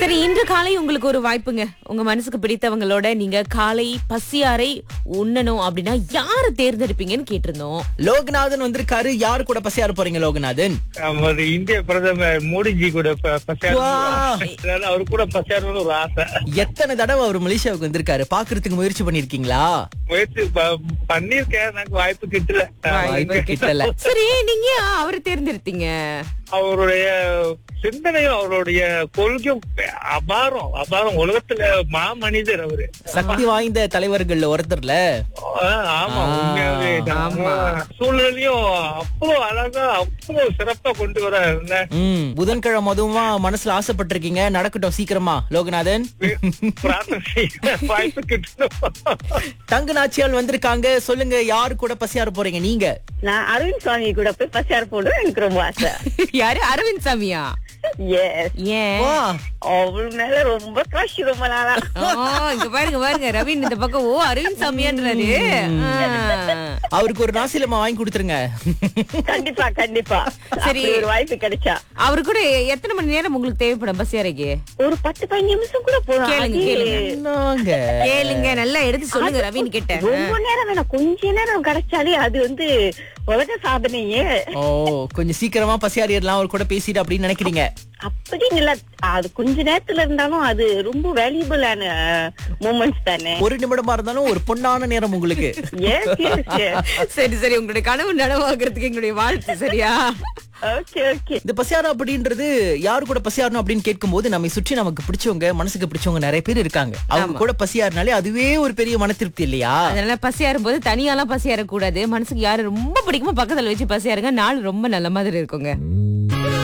சரி இன்று காலை உங்களுக்கு ஒரு வாய்ப்புங்க உங்க மனசுக்கு பிடித்தவங்களோட நீங்க காலை பசியாரை உண்ணணும் அப்படின்னா யாரை தேர்ந்தெடுப்பீங்கன்னு கேட்டிருந்தோம் லோகநாதன் வந்திருக்காரு யாரு கூட பசியார போறீங்க லோகநாதன் நமது இந்திய பிரதமர் மோடிஜி கூட ப- பசியாறணும். வா. அதனால அவரு கூட பசியாரணும்னு ஒரு ஆசை எத்தனை தடவை அவர் மலேசியாவுக்கு வந்திருக்காரு பாக்குறதுக்கு முயற்சி பண்ணிருக்கீங்களா முயற்சி ப- பண்ணிருக்கேன் எனக்கு வாய்ப்பு கிட்டல வாய்ப்பு கிட்டல சரி நீங்க ஏன் அவரை தேர்ந்தெடுத்தீங்க அவருடைய சிந்தனையும் அவருடைய கொள்கையும் அபாரம் அபாரம் உலகத்துல மாமனிதர் அவரு சக்தி வாய்ந்த தலைவர்கள்ல ஒருத்தர்ல ஆ, ஆமா ஆ, உண்மையாவே ஆமா. சூழ்நிலையும் அவ்வளவு அழகா அவ்வளவு சிறப்பா கொண்டு வர ம் புதன்கிழமை அதுவுமா மனசுல ஆசைப்பட்டிருக்கீங்க நடக்கட்டும் சீக்கிரமா லோகநாதன் பிரார்த்தனை செய்ய வாய்ப்பு கிட்டணும் தங்க நாச்சியால் வந்திருக்காங்க சொல்லுங்க யாரு கூட பசியார போறீங்க நீங்க நான் அரவிந்த் சுவாமி கூட போய் பசியார் போட எனக்கு ரொம்ப ஆசை யாரு அரவிந்த் சாமியா எஸ் ஏன் வா அவள் மேல ரொம்ப கிரஷ் ரொம்ப நாளா ஓ, இங்க பாருங்க பாருங்க ரவீன் இந்த பக்கம் ஓ அரவிந்த் சாமியான்றாரு ஆ. அவருக்கு ஒரு நாசிலமா வாங்கி கொடுத்துருங்க கண்டிப்பா கண்டிப்பா சரி. சரி ஒரு வாய்ப்பு கிடைச்சா அவரு கூட எத்தனை மணி நேரம் உங்களுக்கு தேவைப்படும் பசியாரைக்கு ஒரு பத்து பதினஞ்சு நிமிஷம் கூட போதும் கேளுங்க, அது கேளுங்க. என்னங்க கேளுங்க நல்லா எடுத்து சொல்லுங்க ரவீன் கிட்ட ரொம்ப நேரம் வேணாம் கொஞ்ச நேரம் கிடைச்சாலே அது வந்து உலக சாதனையே ஓ கொஞ்சம் சீக்கிரமா பசியாறிடலாம் அவர் கூட பேசிட்டு அப்படின்னு நினைக்கிறீங்க அப்படிங்கல அது கொஞ்ச நேரத்துல இருந்தாலும் அது ரொம்ப வேல்யூபிளான மூமெண்ட்ஸ் தானே ஒரு நிமிடமா இருந்தாலும் ஒரு பொன்னான நேரம் உங்களுக்கு எஸ் எஸ் எஸ் சரி சரி உங்களுடைய கனவு நனவாக்குறதுக்கு எங்களுடைய வாழ்த்து சரியா ஓகே ஓகே இந்த பசியாறு அப்படின்றது யாரு கூட பசியாறணும் அப்படின்னு கேட்கும்போது நம்மை சுற்றி நமக்கு பிடிச்சவங்க மனசுக்கு பிடிச்சவங்க நிறைய பேர் இருக்காங்க அவங்க கூட பசியாறினாலே அதுவே ஒரு பெரிய மன திருப்தி இல்லையா அதனால பசியாரும் போது தனியாலாம் பசியார கூடாது மனசுக்கு யாரு ரொம்ப பிடிக்குமோ பக்கத்துல வச்சு பசியாருங்க நாள் ரொம்ப நல்ல மாதிரி இருக்குங்க